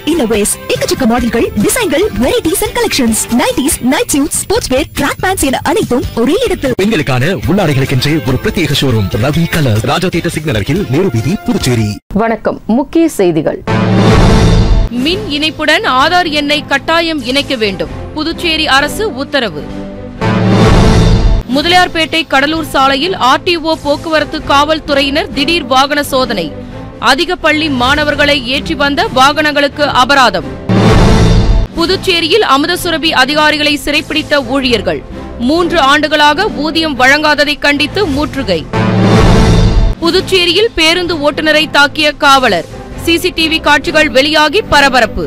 இன்னோவேஸ் எக்கச்சக்க மாடல்கள் டிசைன்கள் varieties and collections nighties night suit sports wear track pants என அனைத்தும் ஒரே இடத்தில் பெண்களுக்கான உள்ளாடைகளுக்கென்றே ஒரு பிரத்யேக showroom Ravi colour Raja theatre signal அருகில் நேரு வீதி புதுச்சேரி வணக்கம் முக்கிய செய்திகள் மின் இணைப்புடன் ஆதார் எண்ணை கட்டாயம் இணைக்க வேண்டும் புதுச்சேரி அரசு உத்தரவு முதலியார்பேட்டை கடலூர் சாலையில் ஆர்டிஓ போக்குவரத்து காவல்துறையினர் திடீர் வாகன சோதனை அதிக பள்ளி மாணவர்களை ஏற்றி வந்த வாகனங்களுக்கு அபராதம் புதுச்சேரியில் அமுதசுரபி அதிகாரிகளை சிறைப்பிடித்த ஊழியர்கள் மூன்று ஆண்டுகளாக ஊதியம் வழங்காததை கண்டித்து முற்றுகை புதுச்சேரியில் பேருந்து ஓட்டுநரை தாக்கிய காவலர் சிசிடிவி காட்சிகள் வெளியாகி பரபரப்பு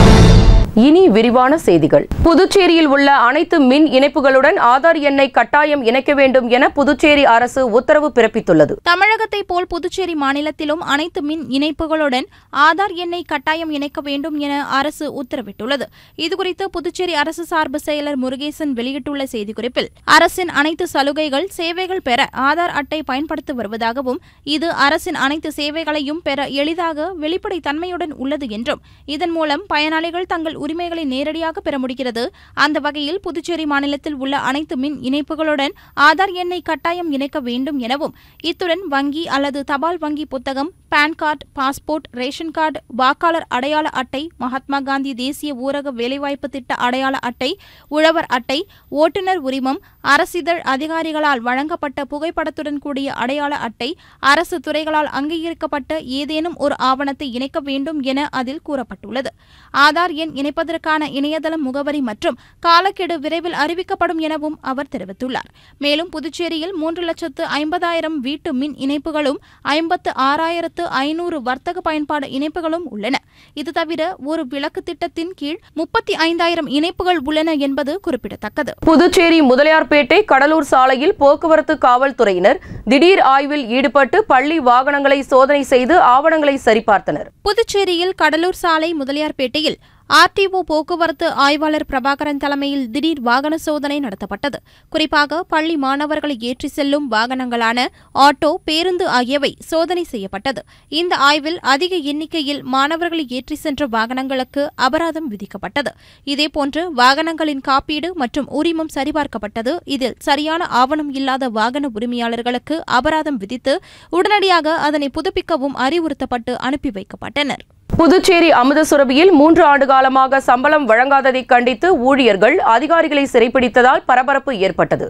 இனி விரிவான செய்திகள் புதுச்சேரியில் உள்ள அனைத்து மின் இணைப்புகளுடன் ஆதார் எண்ணை கட்டாயம் இணைக்க வேண்டும் என புதுச்சேரி அரசு உத்தரவு பிறப்பித்துள்ளது தமிழகத்தை போல் புதுச்சேரி மாநிலத்திலும் அனைத்து மின் இணைப்புகளுடன் ஆதார் எண்ணை கட்டாயம் இணைக்க வேண்டும் என அரசு உத்தரவிட்டுள்ளது இதுகுறித்து புதுச்சேரி அரசு சார்பு செயலர் முருகேசன் வெளியிட்டுள்ள செய்திக்குறிப்பில் அரசின் அனைத்து சலுகைகள் சேவைகள் பெற ஆதார் அட்டை பயன்படுத்தி வருவதாகவும் இது அரசின் அனைத்து சேவைகளையும் பெற எளிதாக வெளிப்படை தன்மையுடன் உள்ளது என்றும் இதன் மூலம் பயனாளிகள் தங்கள் உரிமைகளை நேரடியாக பெற முடிகிறது அந்த வகையில் புதுச்சேரி மாநிலத்தில் உள்ள அனைத்து மின் இணைப்புகளுடன் ஆதார் எண்ணை கட்டாயம் இணைக்க வேண்டும் எனவும் இத்துடன் வங்கி அல்லது தபால் வங்கி புத்தகம் PAN card passport ration card வாக்காளர் அடையாள அட்டை மகாத்மா காந்தி தேசிய ஊரக வேலைவாய்ப்பு திட்ட அடையாள அட்டை உழவர் அட்டை ஓட்டுநர் உரிமம் அரசிதழ் அதிகாரிகளால் வழங்கப்பட்ட புகைப்படத்துடன் கூடிய அடையாள அட்டை அரசு துறைகளால் அங்கீகரிக்கப்பட்ட ஏதேனும் ஒரு ஆவணத்தை இணைக்க வேண்டும் என அதில் கூறப்பட்டுள்ளது ஆதார் எண் இணைப்பதற்கான இணையதள முகவரி மற்றும் காலக்கெடு விரைவில் அறிவிக்கப்படும் எனவும் அவர் தெரிவித்துள்ளார் மேலும் புதுச்சேரியில் மூன்று லட்சத்து ஐம்பதாயிரம் வீட்டு மின் இணைப்புகளும் ஐம்பத்து ஆறாயிரத்து ஐநூறு வர்த்தக பயன்பாடு இணைப்புகளும் உள்ளன இது தவிர ஒரு விளக்கு திட்டத்தின் கீழ் முப்பத்தி ஐந்தாயிரம் இணைப்புகள் உள்ளன என்பது குறிப்பிடத்தக்கது புதுச்சேரி முதலியார்பேட்டை கடலூர் சாலையில் போக்குவரத்து காவல்துறையினர் திடீர் ஆய்வில் ஈடுபட்டு பள்ளி வாகனங்களை சோதனை செய்து ஆவணங்களை சரிபார்த்தனர் புதுச்சேரியில் கடலூர் சாலை முதலியார்பேட்டையில் ஆர்டிஓ போக்குவரத்து ஆய்வாளர் பிரபாகரன் தலைமையில் திடீர் வாகன சோதனை நடத்தப்பட்டது குறிப்பாக பள்ளி மாணவர்களை ஏற்றி செல்லும் வாகனங்களான ஆட்டோ பேருந்து ஆகியவை சோதனை செய்யப்பட்டது இந்த ஆய்வில் அதிக எண்ணிக்கையில் மாணவர்களை ஏற்றி சென்ற வாகனங்களுக்கு அபராதம் விதிக்கப்பட்டது இதேபோன்று வாகனங்களின் காப்பீடு மற்றும் உரிமம் சரிபார்க்கப்பட்டது இதில் சரியான ஆவணம் இல்லாத வாகன உரிமையாளர்களுக்கு அபராதம் விதித்து உடனடியாக அதனை புதுப்பிக்கவும் அறிவுறுத்தப்பட்டு அனுப்பி வைக்கப்பட்டனர் புதுச்சேரி அமுதசுரபியில் மூன்று ஆண்டு காலமாக சம்பளம் வழங்காததை கண்டித்து ஊழியர்கள் அதிகாரிகளை சிறைப்பிடித்ததால் பரபரப்பு ஏற்பட்டது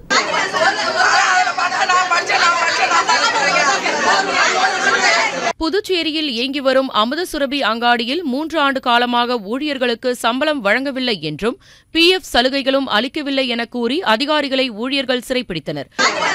புதுச்சேரியில் இயங்கி வரும் அமுதசுரபி அங்காடியில் மூன்று ஆண்டு காலமாக ஊழியர்களுக்கு சம்பளம் வழங்கவில்லை என்றும் பி எஃப் சலுகைகளும் அளிக்கவில்லை என கூறி அதிகாரிகளை ஊழியர்கள் சிறைப்பிடித்தனர்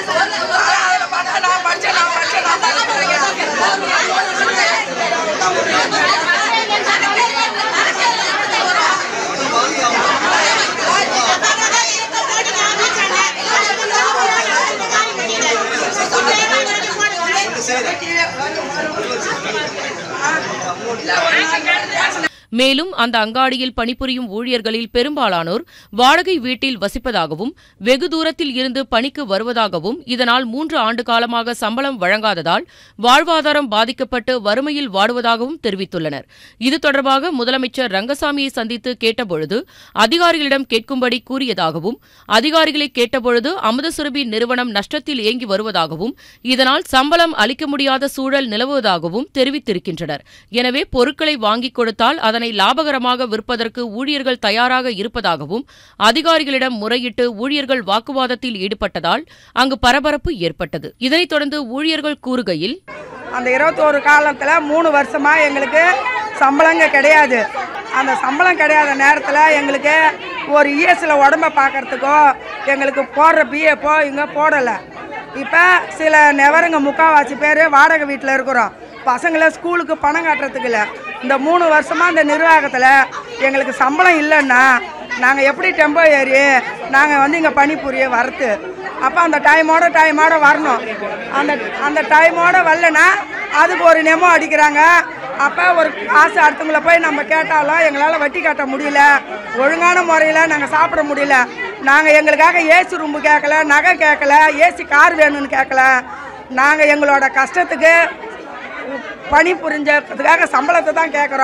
மேலும் அந்த அங்காடியில் பணிபுரியும் ஊழியர்களில் பெரும்பாலானோர் வாடகை வீட்டில் வசிப்பதாகவும் வெகு தூரத்தில் இருந்து பணிக்கு வருவதாகவும் இதனால் மூன்று ஆண்டு காலமாக சம்பளம் வழங்காததால் வாழ்வாதாரம் பாதிக்கப்பட்டு வறுமையில் வாடுவதாகவும் தெரிவித்துள்ளனர் இது தொடர்பாக முதலமைச்சர் ரங்கசாமியை சந்தித்து கேட்டபொழுது அதிகாரிகளிடம் கேட்கும்படி கூறியதாகவும் அதிகாரிகளை கேட்டபொழுது அமுதசுரபி நிறுவனம் நஷ்டத்தில் இயங்கி வருவதாகவும் இதனால் சம்பளம் அளிக்க முடியாத சூழல் நிலவுவதாகவும் தெரிவித்திருக்கின்றனர் எனவே பொருட்களை வாங்கிக் கொடுத்தால் அதனை லாபகரமாக விற்பதற்கு ஊழியர்கள் தயாராக இருப்பதாகவும் அதிகாரிகளிடம் முறையிட்டு ஊழியர்கள் வாக்குவாதத்தில் ஈடுபட்டதால் அங்கு பரபரப்பு ஏற்பட்டது இதனைத் தொடர்ந்து ஊழியர்கள் கூறுகையில் அந்த இருபத்தோரு காலத்தில் மூணு வருஷமாக எங்களுக்கு சம்பளங்க கிடையாது அந்த சம்பளம் கிடையாத நேரத்தில் எங்களுக்கு ஒரு இஎஸ்சில் உடம்ப பார்க்கறதுக்கோ எங்களுக்கு போடுற பிஎஃப்போ இங்கே போடலை இப்போ சில நெவருங்க முக்கால்வாசி பேர் வாடகை வீட்டில் இருக்கிறோம் பசங்களை ஸ்கூலுக்கு பணம் கட்டுறதுக்கு இல்லை இந்த மூணு வருஷமாக இந்த நிர்வாகத்தில் எங்களுக்கு சம்பளம் இல்லைன்னா நாங்கள் எப்படி டெம்போ ஏறி நாங்கள் வந்து இங்கே பணிபுரிய வரது அப்போ அந்த டைமோட டைமோட வரணும் அந்த அந்த டைமோட வரலனா அதுக்கு ஒரு நெமோ அடிக்கிறாங்க அப்போ ஒரு காசு அடுத்தவங்கள போய் நம்ம கேட்டாலும் எங்களால் வட்டி கட்ட முடியல ஒழுங்கான முறையில் நாங்கள் சாப்பிட முடியல நாங்கள் எங்களுக்காக ஏசி ரூம்பு கேட்கல நகை கேட்கல ஏசி கார் வேணும்னு கேட்கல நாங்கள் எங்களோட கஷ்டத்துக்கு பணி புரிஞ்சதுக்காக சம்பளத்தை தான் கேட்குறோம்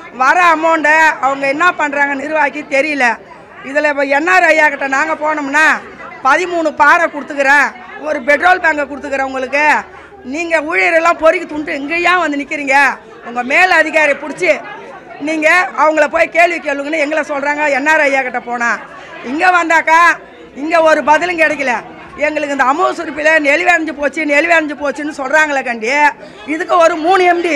வர அமௌண்ட்டை அவங்க என்ன பண்ணுறாங்க நிர்வாகி தெரியல இதில் இப்போ என்ஆர் ஐயா கிட்ட நாங்கள் போனோம்னா பதிமூணு பாறை கொடுத்துக்கிறேன் ஒரு பெட்ரோல் பேங்கை கொடுத்துக்கிறேன் உங்களுக்கு நீங்கள் ஊழியரெல்லாம் பொறுக்கி துண்டு இங்கேயா வந்து நிற்கிறீங்க உங்கள் மேல் அதிகாரி பிடிச்சி நீங்கள் அவங்கள போய் கேள்வி கேளுங்கன்னு எங்களை சொல்கிறாங்க என்ஆர் ஐயா கிட்ட போனால் இங்கே வந்தாக்கா இங்கே ஒரு பதிலும் கிடைக்கல எங்களுக்கு இந்த அமௌ சுருப்பில் நெளிவடைஞ்சு போச்சு நெளிவடைஞ்சு போச்சுன்னு சொல்கிறாங்களே கண்டி இதுக்கு ஒரு மூணு எம்டி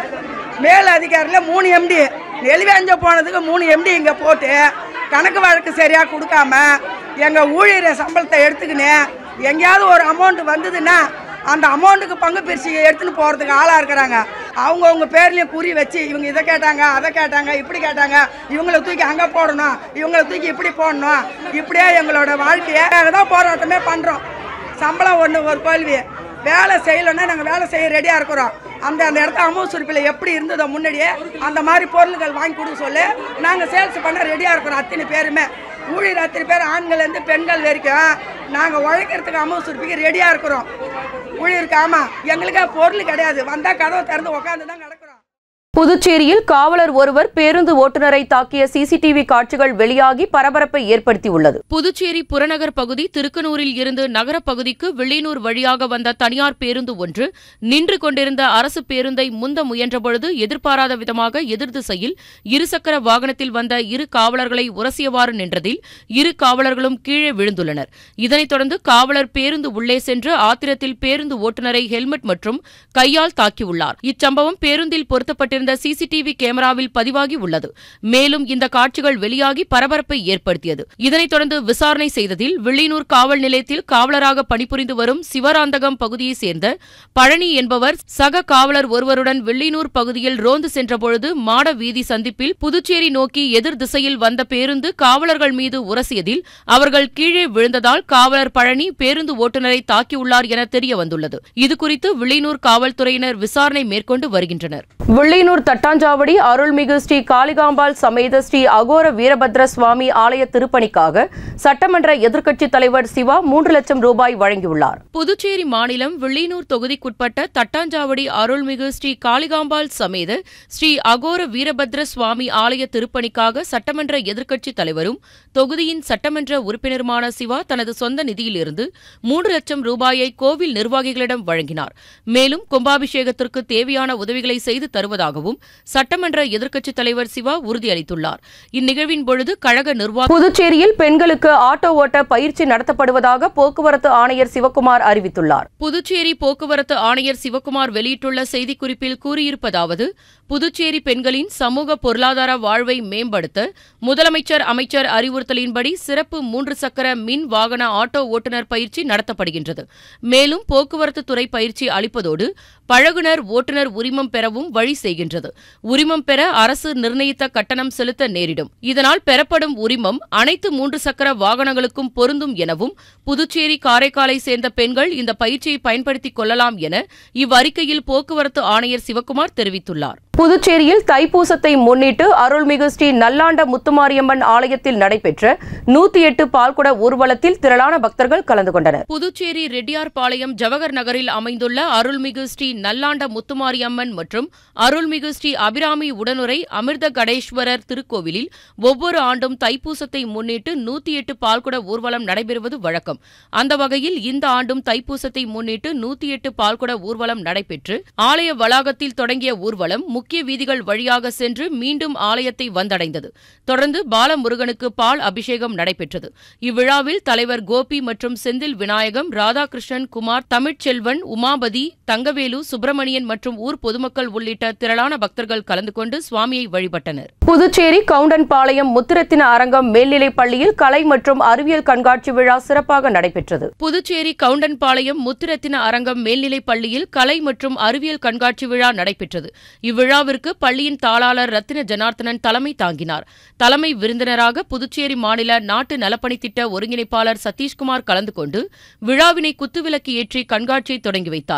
மேல் அதிகாரியில் மூணு எம்டி நெளிவடைஞ்ச போனதுக்கு மூணு எம்டி இங்கே போட்டு கணக்கு வழக்கு சரியாக கொடுக்காம எங்கள் ஊழியர் சம்பளத்தை எடுத்துக்கின்னு எங்கேயாவது ஒரு அமௌண்ட் வந்ததுன்னா அந்த அமௌண்ட்டுக்கு பங்கு பிரித்து எடுத்துன்னு போகிறதுக்கு ஆளாக இருக்கிறாங்க அவங்கவுங்க பேர்லேயும் குறி வச்சு இவங்க இதை கேட்டாங்க அதை கேட்டாங்க இப்படி கேட்டாங்க இவங்களை தூக்கி அங்கே போடணும் இவங்களை தூக்கி இப்படி போடணும் இப்படியே எங்களோட வாழ்க்கையை தான் போராட்டமே பண்ணுறோம் சம்பளம் ஒன்று ஒரு கேள்வி வேலை செய்யலைன்னா நாங்கள் வேலை செய்ய ரெடியாக இருக்கிறோம் அந்த அந்த இடத்த அமௌ சுருப்பில் எப்படி இருந்ததோ முன்னாடியே அந்த மாதிரி பொருள்கள் வாங்கி கொடுக்க சொல்லி நாங்கள் சேல்ஸ் பண்ண ரெடியாக இருக்கிறோம் அத்தனை பேருமே ஊழியர் அத்தனை பேர் ஆண்கள்லேருந்து பெண்கள் வரைக்கும் நாங்கள் உழைக்கிறதுக்கு அமௌ சுருப்பிக்கு ரெடியாக இருக்கிறோம் ஊழியருக்கு ஆமாம் எங்களுக்கு பொருள் கிடையாது வந்தால் கதவை திறந்து உட்காந்து தான் கிடக்குறோம் புதுச்சேரியில் காவலர் ஒருவர் பேருந்து ஓட்டுநரை தாக்கிய சிசிடிவி காட்சிகள் வெளியாகி பரபரப்பை ஏற்படுத்தியுள்ளது புதுச்சேரி புறநகர் பகுதி திருக்கனூரில் இருந்து நகரப் பகுதிக்கு வில்லியனூர் வழியாக வந்த தனியார் பேருந்து ஒன்று நின்று கொண்டிருந்த அரசு பேருந்தை முந்த முயன்றபொழுது எதிர்பாராத விதமாக எதிர் திசையில் இருசக்கர வாகனத்தில் வந்த இரு காவலர்களை உரசியவாறு நின்றதில் இரு காவலர்களும் கீழே விழுந்துள்ளனர் இதனைத் தொடர்ந்து காவலர் பேருந்து உள்ளே சென்று ஆத்திரத்தில் பேருந்து ஓட்டுநரை ஹெல்மெட் மற்றும் கையால் தாக்கியுள்ளார் இச்சம்பவம் பேருந்தில் பொருத்தப்பட்டிருந்த சிசிடிவி கேமராவில் பதிவாகி உள்ளது மேலும் இந்த காட்சிகள் வெளியாகி பரபரப்பை ஏற்படுத்தியது இதனைத் தொடர்ந்து விசாரணை செய்ததில் வில்லியனூர் காவல் நிலையத்தில் காவலராக பணிபுரிந்து வரும் சிவராந்தகம் பகுதியைச் சேர்ந்த பழனி என்பவர் சக காவலர் ஒருவருடன் வில்லியனூர் பகுதியில் ரோந்து சென்றபொழுது மாட வீதி சந்திப்பில் புதுச்சேரி நோக்கி எதிர் திசையில் வந்த பேருந்து காவலர்கள் மீது உரசியதில் அவர்கள் கீழே விழுந்ததால் காவலர் பழனி பேருந்து ஓட்டுநரை தாக்கியுள்ளார் என தெரிய வந்துள்ளது இதுகுறித்து வில்லியனூர் காவல்துறையினர் விசாரணை மேற்கொண்டு வருகின்றனர் வில்லியனூர் தட்டாஞ்சாவடி அருள்மிகு ஸ்ரீ காளிகாம்பாள் சமேத ஸ்ரீ அகோர வீரபத்ர சுவாமி ஆலய திருப்பணிக்காக சட்டமன்ற எதிர்க்கட்சித் தலைவர் சிவா மூன்று லட்சம் ரூபாய் வழங்கியுள்ளார் புதுச்சேரி மாநிலம் வில்லியனூர் தொகுதிக்குட்பட்ட தட்டாஞ்சாவடி அருள்மிகு ஸ்ரீ காளிகாம்பாள் சமேத ஸ்ரீ அகோர வீரபத்ர சுவாமி ஆலய திருப்பணிக்காக சட்டமன்ற எதிர்க்கட்சித் தலைவரும் தொகுதியின் சட்டமன்ற உறுப்பினருமான சிவா தனது சொந்த நிதியிலிருந்து மூன்று லட்சம் ரூபாயை கோவில் நிர்வாகிகளிடம் வழங்கினார் மேலும் கும்பாபிஷேகத்திற்கு தேவையான உதவிகளை செய்து தருவதாகவும் சட்டமன்ற எதிர்க்கட்சித் தலைவர் சிவா உறுதியளித்துள்ளார் இந்நிகழ்வின் பொழுது கழக நிர்வாக புதுச்சேரியில் பெண்களுக்கு ஆட்டோ ஓட்ட பயிற்சி நடத்தப்படுவதாக போக்குவரத்து ஆணையர் சிவக்குமார் அறிவித்துள்ளார் புதுச்சேரி போக்குவரத்து ஆணையர் சிவக்குமார் வெளியிட்டுள்ள செய்திக்குறிப்பில் கூறியிருப்பதாவது புதுச்சேரி பெண்களின் சமூக பொருளாதார வாழ்வை மேம்படுத்த முதலமைச்சர் அமைச்சர் அறிவுறுத்தலின்படி சிறப்பு மூன்று சக்கர மின் வாகன ஆட்டோ ஓட்டுநர் பயிற்சி நடத்தப்படுகின்றது மேலும் போக்குவரத்து துறை பயிற்சி அளிப்பதோடு பழகுனர் ஓட்டுநர் உரிமம் பெறவும் வழி செய்கின்றது உரிமம் பெற அரசு நிர்ணயித்த கட்டணம் செலுத்த நேரிடும் இதனால் பெறப்படும் உரிமம் அனைத்து மூன்று சக்கர வாகனங்களுக்கும் பொருந்தும் எனவும் புதுச்சேரி காரைக்காலை சேர்ந்த பெண்கள் இந்த பயிற்சியை பயன்படுத்திக் கொள்ளலாம் என இவ்வறிக்கையில் போக்குவரத்து ஆணையர் சிவக்குமார் தெரிவித்துள்ளார் புதுச்சேரியில் தைப்பூசத்தை முன்னிட்டு அருள்மிகு ஸ்ரீ நல்லாண்ட முத்துமாரியம்மன் ஆலயத்தில் நடைபெற்ற நூத்தி எட்டு பால்குட ஊர்வலத்தில் திரளான பக்தர்கள் கலந்து கொண்டனர் புதுச்சேரி ரெட்டியார்பாளையம் ஜவஹர் நகரில் அமைந்துள்ள அருள்மிகு ஸ்ரீ நல்லாண்ட முத்துமாரியம்மன் மற்றும் அருள்மிகு ஸ்ரீ அபிராமி உடனுரை அமிர்த கடேஸ்வரர் திருக்கோவிலில் ஒவ்வொரு ஆண்டும் தைப்பூசத்தை முன்னிட்டு நூத்தி எட்டு பால்குட ஊர்வலம் நடைபெறுவது வழக்கம் அந்த வகையில் இந்த ஆண்டும் தைப்பூசத்தை முன்னிட்டு நூத்தி எட்டு பால்குட ஊர்வலம் நடைபெற்று ஆலய வளாகத்தில் தொடங்கிய ஊர்வலம் முக்கிய வீதிகள் வழியாக சென்று மீண்டும் ஆலயத்தை வந்தடைந்தது தொடர்ந்து பாலமுருகனுக்கு பால் அபிஷேகம் நடைபெற்றது இவ்விழாவில் தலைவர் கோபி மற்றும் செந்தில் விநாயகம் ராதாகிருஷ்ணன் குமார் தமிழ்ச்செல்வன் உமாபதி தங்கவேலு சுப்பிரமணியன் மற்றும் ஊர் பொதுமக்கள் உள்ளிட்ட திரளான பக்தர்கள் கலந்து கொண்டு சுவாமியை வழிபட்டனர் புதுச்சேரி கவுண்டன்பாளையம் முத்துரத்தின அரங்கம் மேல்நிலைப் பள்ளியில் கலை மற்றும் அறிவியல் கண்காட்சி விழா சிறப்பாக நடைபெற்றது புதுச்சேரி கவுண்டன்பாளையம் முத்துரத்தின அரங்கம் மேல்நிலைப் பள்ளியில் கலை மற்றும் அறிவியல் கண்காட்சி விழா நடைபெற்றது இவ்விழாவிற்கு பள்ளியின் தாளாளர் ரத்தின ஜனார்த்தனன் தலைமை தாங்கினார் தலைமை விருந்தினராக புதுச்சேரி மாநில நாட்டு நலப்பணித் திட்ட ஒருங்கிணைப்பாளர் சதீஷ்குமார் கலந்து கொண்டு விழாவினை குத்துவிளக்கு ஏற்றி கண்காட்சியை தொடங்கி வைத்தார்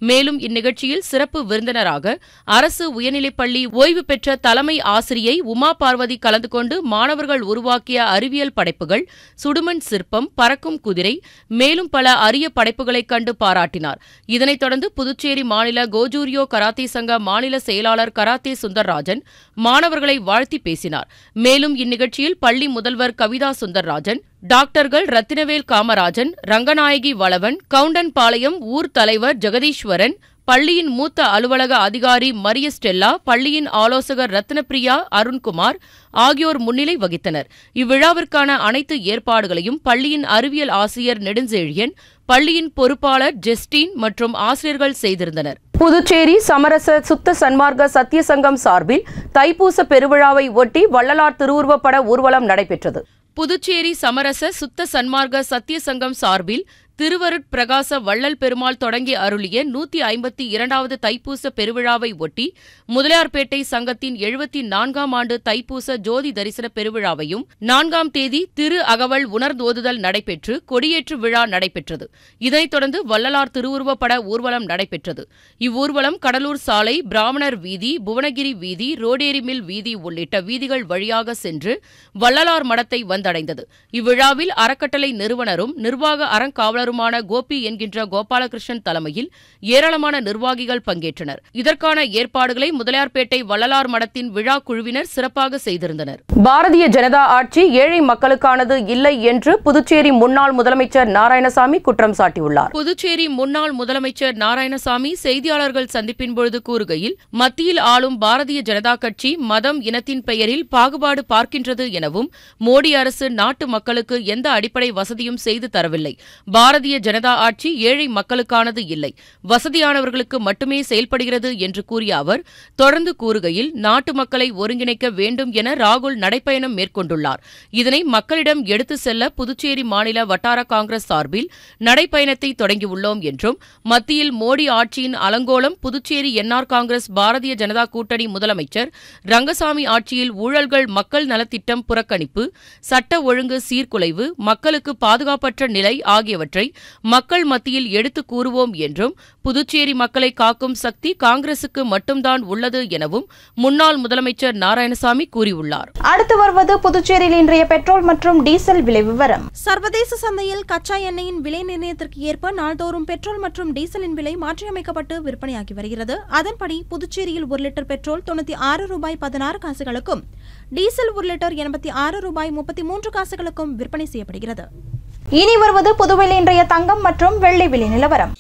மேலும் இந்நிகழ்ச்சியில் சிறப்பு விருந்தினராக அரசு உயர்நிலைப்பள்ளி ஓய்வு பெற்ற தலைமை ஆசிரியை உமா பார்வதி கலந்து கொண்டு மாணவர்கள் உருவாக்கிய அறிவியல் படைப்புகள் சுடுமண் சிற்பம் பறக்கும் குதிரை மேலும் பல அரிய படைப்புகளைக் கண்டு பாராட்டினார் இதனைத் தொடர்ந்து புதுச்சேரி மாநில கோஜூரியோ கராத்தே சங்க மாநில செயலாளர் கராத்தே சுந்தர்ராஜன் மாணவர்களை வாழ்த்தி பேசினார் மேலும் இந்நிகழ்ச்சியில் பள்ளி முதல்வர் கவிதா சுந்தர்ராஜன் டாக்டர்கள் ரத்தினவேல் காமராஜன் ரங்கநாயகி வளவன் கவுண்டன்பாளையம் ஊர் தலைவர் ஜெகதீஸ்வரன் பள்ளியின் மூத்த அலுவலக அதிகாரி மரிய ஸ்டெல்லா பள்ளியின் ஆலோசகர் ரத்னபிரியா அருண்குமார் ஆகியோர் முன்னிலை வகித்தனர் இவ்விழாவிற்கான அனைத்து ஏற்பாடுகளையும் பள்ளியின் அறிவியல் ஆசிரியர் நெடுஞ்செழியன் பள்ளியின் பொறுப்பாளர் ஜெஸ்டீன் மற்றும் ஆசிரியர்கள் செய்திருந்தனர் புதுச்சேரி சமரச சுத்த சன்மார்க்க சத்திய சங்கம் சார்பில் தைப்பூச பெருவிழாவை ஒட்டி வள்ளலார் திருவுருவப்பட ஊர்வலம் நடைபெற்றது புதுச்சேரி சமரச சுத்த சன்மார்க்க சத்திய சங்கம் சார்பில் திருவருட் பிரகாச வள்ளல் பெருமாள் தொடங்கி அருளிய நூத்தி ஐம்பத்தி இரண்டாவது தைப்பூச பெருவிழாவை ஒட்டி முதலியார்பேட்டை சங்கத்தின் எழுபத்தி நான்காம் ஆண்டு தைப்பூச ஜோதி தரிசன பெருவிழாவையும் நான்காம் தேதி திரு அகவல் உணர்ந்தோதுதல் நடைபெற்று கொடியேற்று விழா நடைபெற்றது இதனைத் தொடர்ந்து வள்ளலார் திருவுருவப்பட ஊர்வலம் நடைபெற்றது இவ்வூர்வலம் கடலூர் சாலை பிராமணர் வீதி புவனகிரி வீதி ரோடேரி மில் வீதி உள்ளிட்ட வீதிகள் வழியாக சென்று வள்ளலார் மடத்தை வந்தடைந்தது இவ்விழாவில் அறக்கட்டளை நிறுவனரும் நிர்வாக அறங்காவலருமான கோபி என்கின்ற கோபாலகிருஷ்ணன் தலைமையில் ஏராளமான நிர்வாகிகள் பங்கேற்றனர் இதற்கான ஏற்பாடுகளை முதலியார்பேட்டை வள்ளலார் மடத்தின் விழா குழுவினர் சிறப்பாக செய்திருந்தனர் பாரதிய ஜனதா ஆட்சி ஏழை மக்களுக்கானது இல்லை என்று புதுச்சேரி முன்னாள் முதலமைச்சர் நாராயணசாமி குற்றம் சாட்டியுள்ளார் புதுச்சேரி முன்னாள் முதலமைச்சர் நாராயணசாமி செய்தியாளர்கள் சந்திப்பின் பொழுது கூறுகையில் மத்தியில் ஆளும் பாரதிய ஜனதா கட்சி மதம் இனத்தின் பெயரில் பாகுபாடு பார்க்கின்றது எனவும் மோடி அரசு நாட்டு மக்களுக்கு எந்த அடிப்படை வசதியும் செய்து தரவில்லை பாரதிய ஜனதா ஆட்சி ஏழை மக்களுக்கானது இல்லை வசதியானவர்களுக்கு மட்டுமே செயல்படுகிறது என்று கூறிய அவர் தொடர்ந்து கூறுகையில் நாட்டு மக்களை ஒருங்கிணைக்க வேண்டும் என ராகுல் நடைப்பயணம் மேற்கொண்டுள்ளார் இதனை மக்களிடம் எடுத்து செல்ல புதுச்சேரி மாநில வட்டார காங்கிரஸ் சார்பில் நடைப்பயணத்தை தொடங்கியுள்ளோம் என்றும் மத்தியில் மோடி ஆட்சியின் அலங்கோலம் புதுச்சேரி என்ஆர் காங்கிரஸ் பாரதிய ஜனதா கூட்டணி முதலமைச்சர் ரங்கசாமி ஆட்சியில் ஊழல்கள் மக்கள் நலத்திட்டம் புறக்கணிப்பு சட்ட ஒழுங்கு சீர்குலைவு மக்களுக்கு பாதுகாப்பற்ற நிலை ஆகியவற்றை மக்கள் மத்தியில் எடுத்துக் கூறுவோம் என்றும் புதுச்சேரி மக்களை காக்கும் சக்தி காங்கிரசுக்கு மட்டும்தான் உள்ளது எனவும் முன்னாள் முதலமைச்சர் நாராயணசாமி கூறியுள்ளார் அடுத்து வருவது புதுச்சேரியில் இன்றைய பெட்ரோல் மற்றும் டீசல் விலை விவரம் சர்வதேச சந்தையில் கச்சா எண்ணெயின் விலை நிர்ணயத்திற்கு ஏற்ப நாள்தோறும் பெட்ரோல் மற்றும் டீசலின் விலை மாற்றியமைக்கப்பட்டு விற்பனையாகி வருகிறது அதன்படி புதுச்சேரியில் ஒரு லிட்டர் பெட்ரோல் தொண்ணூத்தி ஆறு ரூபாய் பதினாறு காசுகளுக்கும் டீசல் ஒரு லிட்டர் எண்பத்தி ஆறு ரூபாய் முப்பத்தி மூன்று காசுகளுக்கும் விற்பனை செய்யப்படுகிறது இனி வருவது புதுவையில் இன்றைய தங்கம் மற்றும் வெள்ளி விலை நிலவரம்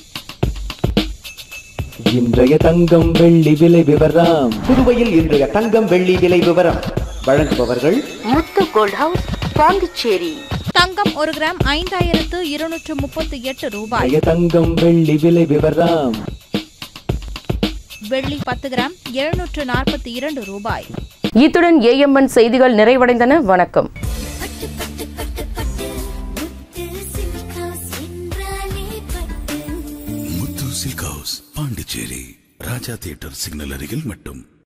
இன்றைய தங்கம் வெள்ளி விலை விவரம் புதுவையில் இன்றைய தங்கம் வெள்ளி விலை விவரம் வழங்குபவர்கள் முத்து கோல்ட் ஹவுஸ் பாண்டிச்சேரி தங்கம் ஒரு கிராம் ஐந்தாயிரத்து இருநூற்று முப்பத்தி எட்டு ரூபாய் இன்றைய தங்கம் வெள்ளி விலை விவரம் வெள்ளி பத்து கிராம் எழுநூற்று நாற்பத்தி இரண்டு ரூபாய் இத்துடன் ஏஎம்என் செய்திகள் நிறைவடைந்தன வணக்கம் Muthu silk house Pondicherry Raja theatre signal அருகில் மட்டும்